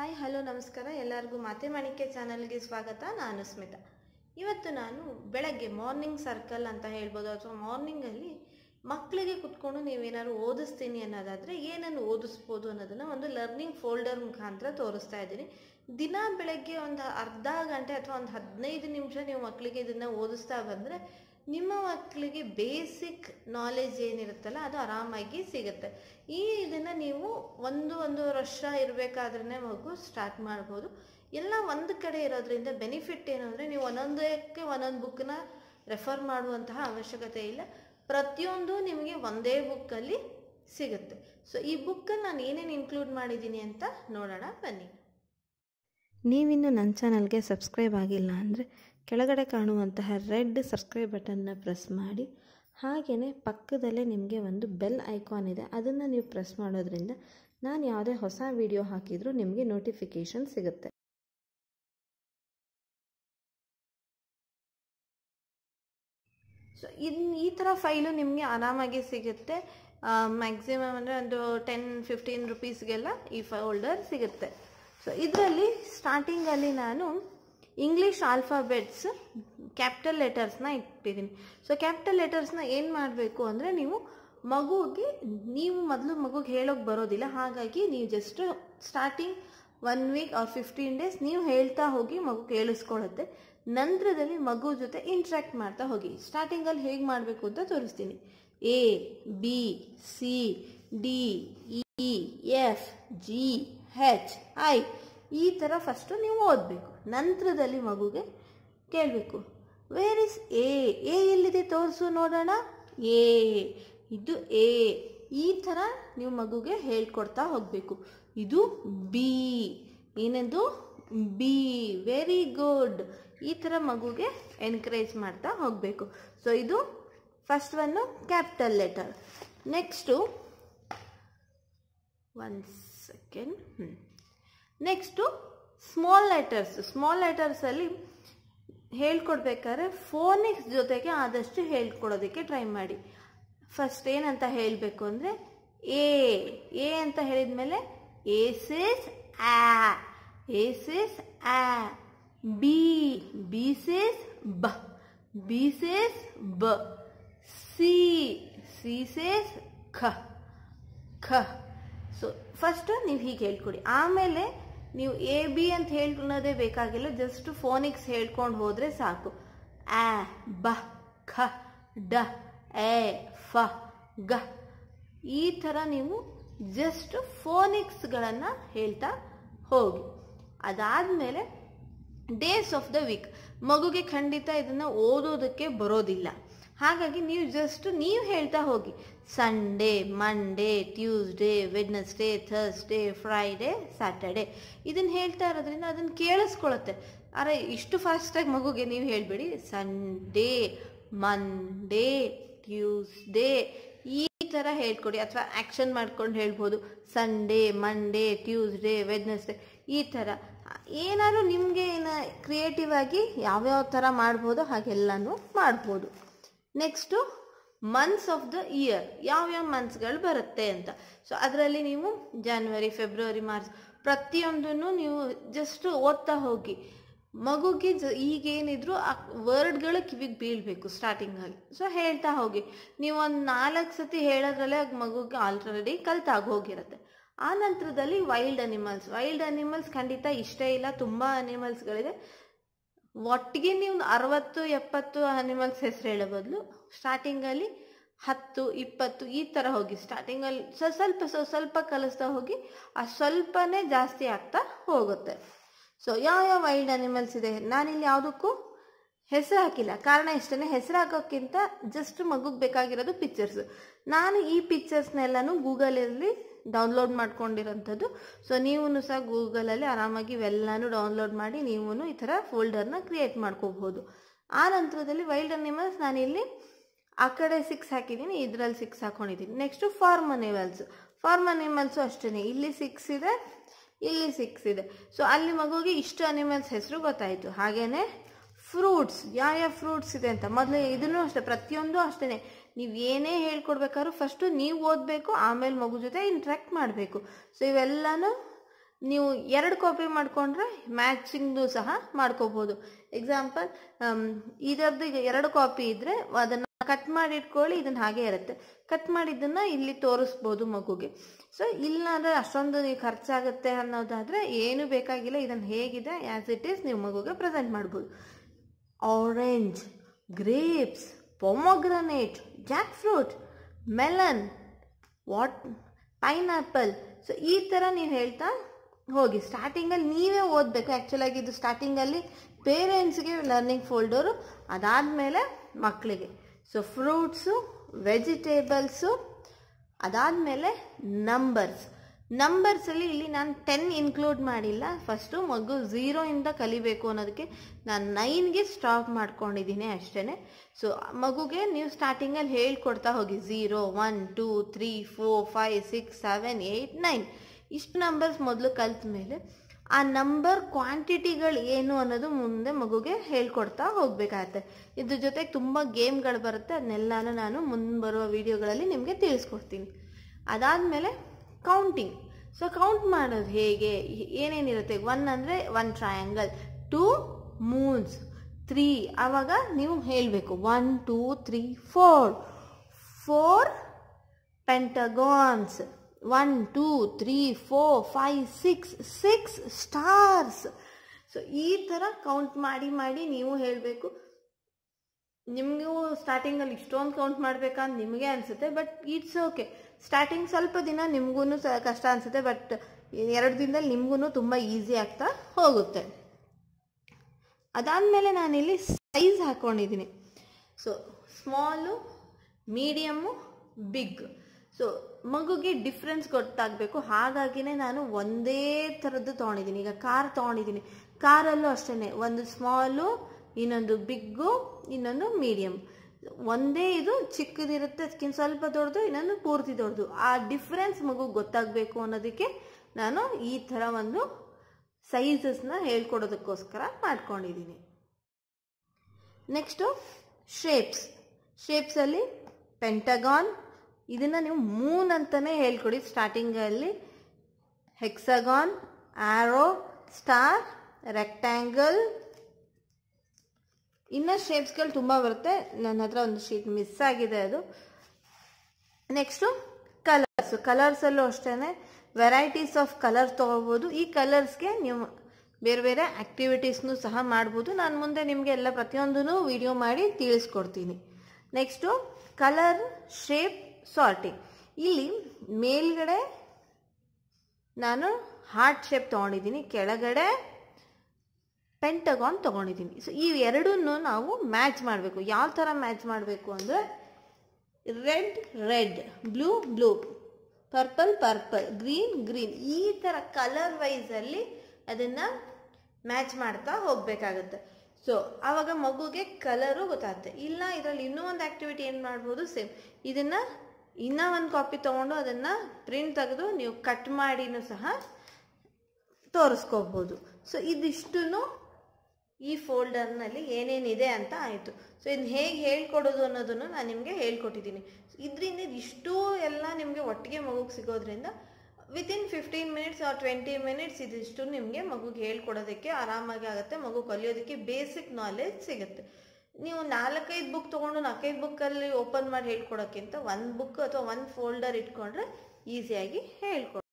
hi hello ನಮಸ್ಕಾರ ಎಲ್ಲರಿಗೂ ಮಾತೆ ಮಾಣಿಕ್ಯ ಚಾನಲ್ಗೆ ಸ್ವಾಗತ ನಾನು ಸ್ಮಿತಾ ಇವತ್ತು ನಾನು ಬೆಳಗ್ಗೆ ಮಾರ್ನಿಂಗ್ ಸರ್ಕಲ್ ಅಂತ ಹೇಳ್ಬೋದು ಅಥವಾ ಮಾರ್ನಿಂಗಲ್ಲಿ ಮಕ್ಕಳಿಗೆ ಕುತ್ಕೊಂಡು ನೀವೇನಾದ್ರು ಓದಿಸ್ತೀನಿ ಅನ್ನೋದಾದರೆ ಏನನ್ನು ಓದಿಸ್ಬೋದು ಅನ್ನೋದನ್ನು ಒಂದು ಲರ್ನಿಂಗ್ ಫೋಲ್ಡರ್ ಮುಖಾಂತರ ತೋರಿಸ್ತಾ ಇದ್ದೀನಿ ದಿನ ಬೆಳಗ್ಗೆ ಒಂದು ಅರ್ಧ ಗಂಟೆ ಅಥವಾ ಒಂದು ಹದಿನೈದು ನಿಮಿಷ ನೀವು ಮಕ್ಕಳಿಗೆ ಇದನ್ನು ಓದಿಸ್ತಾ ಬಂದರೆ ನಿಮ್ಮ ಮಕ್ಕಳಿಗೆ ಬೇಸಿಕ್ ನಾಲೆಜ್ ಏನಿರುತ್ತಲ್ಲ ಅದು ಆರಾಮಾಗಿ ಸಿಗುತ್ತೆ ಈ ಇದನ್ನು ನೀವು ಒಂದು ಒಂದೂವರೆ ವರ್ಷ ಇರಬೇಕಾದ್ರೆ ಮಗು ಸ್ಟಾರ್ಟ್ ಮಾಡ್ಬೋದು ಎಲ್ಲ ಒಂದು ಕಡೆ ಇರೋದ್ರಿಂದ ಬೆನಿಫಿಟ್ ಏನು ಅಂದರೆ ನೀವು ಒಂದೊಂದಕ್ಕೆ ಒಂದೊಂದು ಬುಕ್ನ ರೆಫರ್ ಮಾಡುವಂತಹ ಅವಶ್ಯಕತೆ ಇಲ್ಲ ಪ್ರತಿಯೊಂದು ನಿಮಗೆ ಒಂದೇ ಬುಕ್ಕಲ್ಲಿ ಸಿಗುತ್ತೆ ಸೊ ಈ ಬುಕ್ಕಲ್ಲಿ ನಾನು ಏನೇನು ಇನ್ಕ್ಲೂಡ್ ಮಾಡಿದ್ದೀನಿ ಅಂತ ನೋಡೋಣ ಬನ್ನಿ ನೀವಿನ್ನು ನನ್ನ ಚಾನಲ್ಗೆ ಸಬ್ಸ್ಕ್ರೈಬ್ ಆಗಿಲ್ಲ ಅಂದರೆ ಕೆಳಗಡೆ ಕಾಣುವಂತಹ ರೆಡ್ ಸಬ್ಸ್ಕ್ರೈಬ್ ಬಟನ್ನ ಪ್ರೆಸ್ ಮಾಡಿ ಹಾಗೆಯೇ ಪಕ್ಕದಲ್ಲೇ ನಿಮಗೆ ಒಂದು ಬೆಲ್ ಐಕಾನ್ ಇದೆ ಅದನ್ನು ನೀವು ಪ್ರೆಸ್ ಮಾಡೋದ್ರಿಂದ ನಾನು ಯಾವುದೇ ಹೊಸ ವಿಡಿಯೋ ಹಾಕಿದರೂ ನಿಮಗೆ ನೋಟಿಫಿಕೇಷನ್ ಸಿಗುತ್ತೆ ಸೊ ಇನ್ ಈ ಥರ ಫೈಲು ನಿಮಗೆ ಆರಾಮಾಗಿ ಸಿಗುತ್ತೆ ಮ್ಯಾಕ್ಸಿಮಮ್ ಅಂದರೆ ಒಂದು ಟೆನ್ ಫಿಫ್ಟೀನ್ ರುಪೀಸ್ಗೆಲ್ಲ ಈ ಫೋಲ್ಡರ್ ಸಿಗುತ್ತೆ ಸೊ ಇದರಲ್ಲಿ ಸ್ಟಾರ್ಟಿಂಗಲ್ಲಿ ನಾನು ಇಂಗ್ಲೀಷ್ ಆಲ್ಫಾಬೆಟ್ಸ್ ಕ್ಯಾಪಿಟಲ್ ಲೆಟರ್ಸ್ನ ಇಟ್ಟಿದ್ದೀನಿ ಸೊ ಕ್ಯಾಪಿಟಲ್ ಲೆಟರ್ಸ್ನ ಏನು ಮಾಡಬೇಕು ಅಂದರೆ ನೀವು ಮಗುಗೆ ನೀವು ಮೊದಲು ಮಗುಗೆ ಹೇಳೋಕೆ ಬರೋದಿಲ್ಲ ಹಾಗಾಗಿ ನೀವು just starting one week or fifteen days ನೀವು ಹೇಳ್ತಾ ಹೋಗಿ ಮಗು ಕೇಳಿಸ್ಕೊಳ್ಳುತ್ತೆ ನಂತರದಲ್ಲಿ ಮಗು ಜೊತೆ ಇಂಟ್ರ್ಯಾಕ್ಟ್ ಮಾಡ್ತಾ ಹೋಗಿ ಸ್ಟಾರ್ಟಿಂಗಲ್ಲಿ ಹೇಗೆ ಮಾಡಬೇಕು ಅಂತ ತೋರಿಸ್ತೀನಿ A B C D E F G H I ಈ ಥರ ಫಸ್ಟು ನೀವು ಓದಬೇಕು ನಂತರದಲ್ಲಿ ಮಗುಗೆ ಕೇಳಬೇಕು ವೇರ್ ಇಸ್ ಎ ಎ ಎಲ್ಲಿದೆ ತೋರಿಸು ನೋಡೋಣ ಎ ಇದು ಎ ಈ ಥರ ನೀವು ಮಗುಗೆ ಹೇಳ್ಕೊಡ್ತಾ ಹೋಗಬೇಕು ಇದು ಬಿ ಏನೆಂದು ಬಿ ವೆರಿ ಗುಡ್ ಈ ಥರ ಮಗುಗೆ ಎನ್ಕರೇಜ್ ಮಾಡ್ತಾ ಹೋಗಬೇಕು ಸೊ ಇದು first one capital letter next one second ಹ್ಞೂ ನೆಕ್ಸ್ಟು ಸ್ಮಾಲ್ ಲೆಟರ್ಸ್ ಸ್ಮಾಲ್ ಲೆಟರ್ಸಲ್ಲಿ ಹೇಳ್ಕೊಡ್ಬೇಕಾದ್ರೆ ಫೋನಿಕ್ಸ್ ಜೊತೆಗೆ ಆದಷ್ಟು ಹೇಳ್ಕೊಡೋದಕ್ಕೆ ಟ್ರೈ ಮಾಡಿ ಫಸ್ಟ್ ಏನಂತ ಹೇಳಬೇಕು ಅಂದರೆ ಎ ಎ ಅಂತ ಹೇಳಿದ ಮೇಲೆ ಏಸೇಸ್ ಆ ಏಸೇಸ್ ಆ ಬಿ ಬಿ ಸೇಸ್ ಬ ಬಿ ಸೇಸ್ ಬ ಸಿ ಸಿ ಸೇಸ್ ಖ ಖ ಸೊ ಫಸ್ಟ್ ನೀವು ಹೀಗೆ ಹೇಳ್ಕೊಡಿ ಆಮೇಲೆ ನೀವು ಎ ಬಿ ಅಂತ ಹೇಳ್ಕೊಳ್ಳೋದೇ ಬೇಕಾಗಿಲ್ಲ ಜಸ್ಟ್ ಫೋನಿಕ್ಸ್ ಹೇಳ್ಕೊಂಡು ಹೋದರೆ ಸಾಕು ಆ ಬ ಖ ಡ ಎ ಫ ಗ ಈ ಥರ ನೀವು ಜಸ್ಟ್ ಫೋನಿಕ್ಸ್ಗಳನ್ನು ಹೇಳ್ತಾ ಹೋಗಿ ಅದಾದಮೇಲೆ ಡೇಸ್ ಆಫ್ ದ ವೀಕ್ ಮಗುಗೆ ಖಂಡಿತ ಇದನ್ನು ಓದೋದಕ್ಕೆ ಬರೋದಿಲ್ಲ ಹಾಗಾಗಿ ನೀವು ಜಸ್ಟ್ ನೀವು ಹೇಳ್ತಾ ಹೋಗಿ Sunday Monday Tuesday Wednesday Thursday Friday Saturday ಇದನ್ನು ಹೇಳ್ತಾ ಇರೋದ್ರಿಂದ ಅದನ್ನು ಕೇಳಿಸ್ಕೊಳತ್ತೆ ಅರೆ ಇಷ್ಟು ಫಾಸ್ಟಾಗಿ ಮಗುಗೆ ನೀವು ಹೇಳಬೇಡಿ ಸಂಡೇ ಮಂಡೇ ಟ್ಯೂಸ್ಡೇ ಈ ಥರ ಹೇಳ್ಕೊಡಿ ಅಥವಾ ಆ್ಯಕ್ಷನ್ ಮಾಡ್ಕೊಂಡು ಹೇಳ್ಬೋದು ಸಂಡೇ ಮಂಡೇ ಟ್ಯೂಸ್ಡೇ ವೆಡ್ನಸ್ಡೇ ಈ ಥರ ಏನಾದ್ರು ನಿಮಗೆ ಏನ ಕ್ರಿಯೇಟಿವ್ ಆಗಿ ಯಾವ್ಯಾವ ಥರ ಮಾಡ್ಬೋದೋ ಹಾಗೆಲ್ಲನೂ ಮಾಡ್ಬೋದು next months of the year ಯಾವ್ಯಾವ ಮಂತ್ಸ್ಗಳು ಬರುತ್ತೆ ಅಂತ ಸೊ ಅದರಲ್ಲಿ ನೀವು ಜಾನ್ವರಿ ಫೆಬ್ರವರಿ ಮಾರ್ಚ್ ಪ್ರತಿಯೊಂದನ್ನು ನೀವು ಜಸ್ಟ್ ಓದ್ತಾ ಹೋಗಿ ಮಗುಗೆ ಜ ಈಗೇನಿದ್ರು ಆ ವರ್ಡ್ಗಳು ಕಿವಿಗೆ ಬೀಳಬೇಕು ಸ್ಟಾರ್ಟಿಂಗಲ್ಲಿ ಸೊ ಹೇಳ್ತಾ ಹೋಗಿ ನೀವು ಒಂದು ನಾಲ್ಕು ಸತಿ ಹೇಳೋದ್ರಲ್ಲೇ ಮಗುಗೆ ಆಲ್ರೆಡಿ ಕಲ್ತಾಗಿ ಹೋಗಿರುತ್ತೆ ಆ ನಂತರದಲ್ಲಿ ವೈಲ್ಡ್ ಅನಿಮಲ್ಸ್ ವೈಲ್ಡ್ ಅನಿಮಲ್ಸ್ ಖಂಡಿತ ಇಷ್ಟ ಇಲ್ಲ ತುಂಬ ಅನಿಮಲ್ಸ್ಗಳಿದೆ ಒಟ್ಟಿಗೆ ನೀವು ಅರವತ್ತು ಎಪ್ಪತ್ತು ಅನಿಮಲ್ಸ್ ಹೆಸರು ಹೇಳೋ ಬದಲು ಸ್ಟಾರ್ಟಿಂಗಲ್ಲಿ ಹತ್ತು ಇಪ್ಪತ್ತು ಈ ಥರ ಹೋಗಿ ಸ್ಟಾರ್ಟಿಂಗಲ್ಲಿ ಸ ಸ್ವಲ್ಪ ಸ ಸ್ವಲ್ಪ ಕಲಿಸ್ತಾ ಹೋಗಿ ಆ ಸ್ವಲ್ಪನೇ ಜಾಸ್ತಿ ಆಗ್ತಾ ಹೋಗುತ್ತೆ ಸೊ ಯಾವ ಯಾವ ವೈಲ್ಡ್ ಅನಿಮಲ್ಸ್ ಇದೆ ನಾನಿಲ್ಲಿ ಯಾವುದಕ್ಕೂ ಹೆಸರು ಹಾಕಿಲ್ಲ ಕಾರಣ ಇಷ್ಟೇ ಹೆಸರು ಹಾಕೋಕ್ಕಿಂತ ಜಸ್ಟ್ ಮಗುಗೆ ಬೇಕಾಗಿರೋದು ಪಿಕ್ಚರ್ಸ್ ನಾನು ಈ ಪಿಕ್ಚರ್ಸ್ನೆಲ್ಲನೂ ಗೂಗಲಲ್ಲಿ ಡೌನ್ಲೋಡ್ ಮಾಡ್ಕೊಂಡಿರೋಂಥದ್ದು ಸೊ ನೀವು ಸಹ ಗೂಗಲಲ್ಲಿ ಆರಾಮಾಗಿ ಇವೆಲ್ಲನೂ ಡೌನ್ಲೋಡ್ ಮಾಡಿ ನೀವು ಈ ಥರ ಫೋಲ್ಡರ್ನ ಕ್ರಿಯೇಟ್ ಮಾಡ್ಕೋಬಹುದು ಆ ನಂತರದಲ್ಲಿ ವೈಲ್ಡ್ ಅನಿಮಲ್ಸ್ ನಾನಿಲ್ಲಿ ಆ ಕಡೆ ಸಿಕ್ಸ್ ಹಾಕಿದ್ದೀನಿ ಇದರಲ್ಲಿ ಸಿಕ್ಸ್ ಹಾಕೊಂಡಿದ್ದೀನಿ next farm animals farm animals ಅಷ್ಟೇ ಇಲ್ಲಿ ಸಿಕ್ಸ್ ಇದೆ ಇಲ್ಲಿ ಸಿಕ್ಸ್ ಇದೆ ಸೊ ಅಲ್ಲಿ ಮಗುಗೆ ಇಷ್ಟು ಅನಿಮಲ್ಸ್ ಹೆಸರು ಗೊತ್ತಾಯಿತು ಹಾಗೇನೆ ಫ್ರೂಟ್ಸ್ ಯಾವ್ಯಾವ ಫ್ರೂಟ್ಸ್ ಇದೆ ಅಂತ ಮೊದಲು ಇದನ್ನು ಅಷ್ಟೇ ಪ್ರತಿಯೊಂದು ಅಷ್ಟೇ ನೀವು ಏನೇ ಹೇಳ್ಕೊಡ್ಬೇಕಾದ್ರೂ ಫಸ್ಟು ನೀವು ಓದಬೇಕು ಆಮೇಲೆ ಮಗು ಜೊತೆ ಇಂಟ್ರ್ಯಾಕ್ಟ್ ಮಾಡಬೇಕು ಸೊ ಇವೆಲ್ಲನೂ ನೀವು ಎರಡು ಕಾಪಿ ಮಾಡಿಕೊಂಡ್ರೆ ಮ್ಯಾಚಿಂಗ್ದು ಸಹ ಮಾಡ್ಕೋಬೋದು ಎಕ್ಸಾಂಪಲ್ ಇದರದ್ದು ಈಗ ಎರಡು ಕಾಪಿ ಇದ್ದರೆ ಅದನ್ನು ಕಟ್ ಮಾಡಿ ಇಟ್ಕೊಳ್ಳಿ ಇದನ್ನು ಹಾಗೆ ಇರುತ್ತೆ ಕಟ್ ಮಾಡಿದ್ದನ್ನು ಇಲ್ಲಿ ತೋರಿಸ್ಬೋದು ಮಗುಗೆ ಸೊ ಇಲ್ಲಾಂದರೆ ಅಷ್ಟೊಂದು ನೀವು ಖರ್ಚಾಗುತ್ತೆ ಅನ್ನೋದಾದರೆ ಏನು ಬೇಕಾಗಿಲ್ಲ ಇದನ್ನು ಹೇಗಿದೆ ಆ್ಯಸ್ ಇಟ್ ಈಸ್ ನೀವು ಮಗುಗೆ ಪ್ರೆಸೆಂಟ್ ಮಾಡ್ಬೋದು orange grapes pomegranate jack fruit melon what pineapple so ಈ ಥರ ನೀವು ಹೇಳ್ತಾ ಹೋಗಿ ಸ್ಟಾರ್ಟಿಂಗಲ್ಲಿ ನೀವೇ ಓದಬೇಕು ಆ್ಯಕ್ಚುಲಾಗಿ ಇದು ಸ್ಟಾರ್ಟಿಂಗಲ್ಲಿ ಪೇರೆಂಟ್ಸ್ಗೆ ಲರ್ನಿಂಗ್ ಫೋಲ್ಡರು ಅದಾದಮೇಲೆ ಮಕ್ಕಳಿಗೆ ಸೊ ಫ್ರೂಟ್ಸು ವೆಜಿಟೇಬಲ್ಸು ಅದಾದಮೇಲೆ ನಂಬರ್ಸ್ ನಂಬರ್ಸಲ್ಲಿ ಇಲ್ಲಿ ನಾನು ಟೆನ್ ಇನ್ಕ್ಲೂಡ್ ಮಾಡಿಲ್ಲ ಫಸ್ಟು ಮಗು ಝೀರೋಯಿಂದ ಕಲಿಬೇಕು ಅನ್ನೋದಕ್ಕೆ ನಾನು ನೈನ್ಗೆ ಸ್ಟಾಪ್ ಮಾಡ್ಕೊಂಡಿದ್ದೀನಿ ಅಷ್ಟೇ ಸೊ ಮಗುಗೆ ನೀವು ಸ್ಟಾರ್ಟಿಂಗಲ್ಲಿ ಹೇಳ್ಕೊಡ್ತಾ ಹೋಗಿ zero one two three four five six seven eight nine ಇಷ್ಟು ನಂಬರ್ಸ್ ಮೊದಲು ಕಲ್ತ ಮೇಲೆ ಆ ನಂಬರ್ ಕ್ವಾಂಟಿಟಿಗಳು ಏನು ಅನ್ನೋದು ಮುಂದೆ ಮಗುಗೆ ಹೇಳ್ಕೊಡ್ತಾ ಹೋಗ್ಬೇಕಾಗತ್ತೆ ಇದ್ರ ಜೊತೆಗೆ ತುಂಬ ಗೇಮ್ಗಳು ಬರುತ್ತೆ ಅದನ್ನೆಲ್ಲನೂ ನಾನು ಮುಂದೆ ಬರುವ ವಿಡಿಯೋಗಳಲ್ಲಿ ನಿಮಗೆ ತಿಳಿಸ್ಕೊಡ್ತೀನಿ ಅದಾದಮೇಲೆ ಕೌಂಟಿಂಗ್ ಸೊ ಕೌಂಟ್ ಮಾಡೋದು ಹೇಗೆ ಏನೇನಿರುತ್ತೆ ಒನ್ ಅಂದರೆ one triangle two moons three ಆವಾಗ ನೀವು ಹೇಳಬೇಕು one two three four four pentagons one two three four five six six stars so ಈ ಥರ ಕೌಂಟ್ ಮಾಡಿ ಮಾಡಿ ನೀವು ಹೇಳಬೇಕು ನಿಮಗೂ ಸ್ಟಾರ್ಟಿಂಗಲ್ಲಿ ಇಷ್ಟೊಂದು ಕೌಂಟ್ ಮಾಡಬೇಕಂತ ನಿಮಗೆ ಅನಿಸುತ್ತೆ ಬಟ್ ಇಟ್ಸ್ ಓಕೆ ಸ್ಟಾರ್ಟಿಂಗ್ ಸ್ವಲ್ಪ ದಿನ ನಿಮಗೂ ಕಷ್ಟ ಅನಿಸುತ್ತೆ ಬಟ್ ಎರಡು ದಿನದಲ್ಲಿ ನಿಮಗೂ ತುಂಬ ಈಸಿ ಆಗ್ತಾ ಹೋಗುತ್ತೆ ಅದಾದಮೇಲೆ ನಾನಿಲ್ಲಿ ಸೈಜ್ ಹಾಕ್ಕೊಂಡಿದ್ದೀನಿ so small medium big so ಮಗುಗೆ ಡಿಫ್ರೆನ್ಸ್ ಗೊತ್ತಾಗಬೇಕು ಹಾಗಾಗಿನೇ ನಾನು ಒಂದೇ ಥರದ್ದು ತೊಗೊಂಡಿದ್ದೀನಿ ಈಗ ಕಾರ್ ತೊಗೊಂಡಿದ್ದೀನಿ ಕಾರಲ್ಲೂ ಅಷ್ಟೇ ಒಂದು ಸ್ಮಾಲು ಇನ್ನೊಂದು ಬಿಗ್ಗು ಇನ್ನೊಂದು ಮೀಡಿಯಮ್ ಒಂದೇ ಇದು ಚಿಕ್ಕದಿರುತ್ತೆ ಅದಕ್ಕಿಂತ ಸ್ವಲ್ಪ ದೊಡ್ಡದು ಇನ್ನೊಂದು ಪೂರ್ತಿ ದೊಡ್ಡದು ಆ ಡಿಫ್ರೆನ್ಸ್ ಮಗು ಗೊತ್ತಾಗಬೇಕು ಅನ್ನೋದಕ್ಕೆ ನಾನು ಈ ಥರ ಒಂದು ಸೈಜಸ್ನ ಹೇಳ್ಕೊಡೋದಕ್ಕೋಸ್ಕರ ಮಾಡ್ಕೊಂಡಿದ್ದೀನಿ ನೆಕ್ಸ್ಟು ಶೇಪ್ಸ್ ಶೇಪ್ಸಲ್ಲಿ ಪೆಂಟಗಾನ್ ಇದನ್ನು ನೀವು ಮೂನ್ ಅಂತಲೇ ಹೇಳ್ಕೊಡಿ ಸ್ಟಾರ್ಟಿಂಗಲ್ಲಿ ಹೆಕ್ಸಗಾನ್ ಆರೋ ಸ್ಟಾರ್ ರೆಕ್ಟ್ಯಾಂಗಲ್ ಇನ್ನು ಶೇಪ್ಸ್ಗಳು ತುಂಬ ಬರುತ್ತೆ ನನ್ನ ಹತ್ರ ಒಂದು ಶೀಟ್ ಮಿಸ್ ಆಗಿದೆ ಅದು ನೆಕ್ಸ್ಟು ಕಲರ್ಸ್ ಕಲರ್ಸಲ್ಲೂ ಅಷ್ಟೇ ವೆರೈಟೀಸ್ ಆಫ್ ಕಲರ್ ತೊಗೋಬೋದು ಈ ಕಲರ್ಸ್ಗೆ ನೀವು ಬೇರೆ ಬೇರೆ ಆ್ಯಕ್ಟಿವಿಟೀಸ್ನೂ ಸಹ ಮಾಡ್ಬೋದು ನಾನು ಮುಂದೆ ನಿಮಗೆ ಎಲ್ಲ ಪ್ರತಿಯೊಂದೂ ವಿಡಿಯೋ ಮಾಡಿ ತಿಳಿಸ್ಕೊಡ್ತೀನಿ ನೆಕ್ಸ್ಟು ಕಲರ್ ಶೇಪ್ ಸಾರ್ಟಿಂಗ್ ಇಲ್ಲಿ ಮೇಲ್ಗಡೆ ನಾನು ಹಾರ್ಟ್ ಶೇಪ್ ತೊಗೊಂಡಿದ್ದೀನಿ ಕೆಳಗಡೆ ಪೆಂಟಗಾನ್ ತೊಗೊಂಡಿದ್ದೀನಿ ಸೊ ಈ ಎರಡನ್ನೂ ನಾವು ಮ್ಯಾಚ್ ಮಾಡಬೇಕು ಯಾವ ಥರ ಮ್ಯಾಚ್ ಮಾಡಬೇಕು ಅಂದರೆ red red blue blue purple purple green green ಈ ಥರ ಕಲರ್ ವೈಸಲ್ಲಿ ಅದನ್ನು ಮ್ಯಾಚ್ ಮಾಡ್ತಾ ಹೋಗಬೇಕಾಗತ್ತೆ ಸೊ ಆವಾಗ ಮಗುಗೆ ಕಲರು ಗೊತ್ತಾಗುತ್ತೆ ಇಲ್ಲ ಇದರಲ್ಲಿ ಇನ್ನೂ ಒಂದು ಆ್ಯಕ್ಟಿವಿಟಿ ಏನು ಮಾಡ್ಬೋದು ಸೇಮ್ ಇದನ್ನು ಇನ್ನೂ ಒಂದು ಕಾಪಿ ತೊಗೊಂಡು ಅದನ್ನು ಪ್ರಿಂಟ್ ತೆಗೆದು ನೀವು ಕಟ್ ಮಾಡಿನೂ ಸಹ ತೋರಿಸ್ಕೋಬೋದು ಸೊ ಇದಿಷ್ಟು ಈ ಫೋಲ್ಡರ್ನಲ್ಲಿ ಏನೇನಿದೆ ಅಂತ ಆಯಿತು ಸೊ ಇದನ್ನ ಹೇಗೆ ಹೇಳ್ಕೊಡೋದು ಅನ್ನೋದನ್ನು ನಾನು ನಿಮಗೆ ಹೇಳ್ಕೊಟ್ಟಿದ್ದೀನಿ ಇದರಿಂದ ಇದಿಷ್ಟು ಎಲ್ಲ ನಿಮಗೆ ಒಟ್ಟಿಗೆ ಮಗುಗೆ ಸಿಗೋದ್ರಿಂದ within fifteen minutes or twenty minutes ಇದಿಷ್ಟು ನಿಮಗೆ ಮಗುಗೆ ಹೇಳ್ಕೊಡೋದಕ್ಕೆ ಆರಾಮಾಗಿ ಆಗುತ್ತೆ ಮಗು ಕಲಿಯೋದಕ್ಕೆ ಬೇಸಿಕ್ ನಾಲೆಜ್ ಸಿಗುತ್ತೆ ನೀವು ನಾಲ್ಕೈದು ಬುಕ್ ತೊಗೊಂಡು ನಾಲ್ಕೈದು ಬುಕ್ಕಲ್ಲಿ ಓಪನ್ ಮಾಡಿ ಹೇಳ್ಕೊಡೋಕ್ಕಿಂತ ಒಂದು ಬುಕ್ ಅಥವಾ ಒಂದು ಫೋಲ್ಡರ್ ಇಟ್ಕೊಂಡ್ರೆ ಈಸಿಯಾಗಿ ಹೇಳ್ಕೊಡ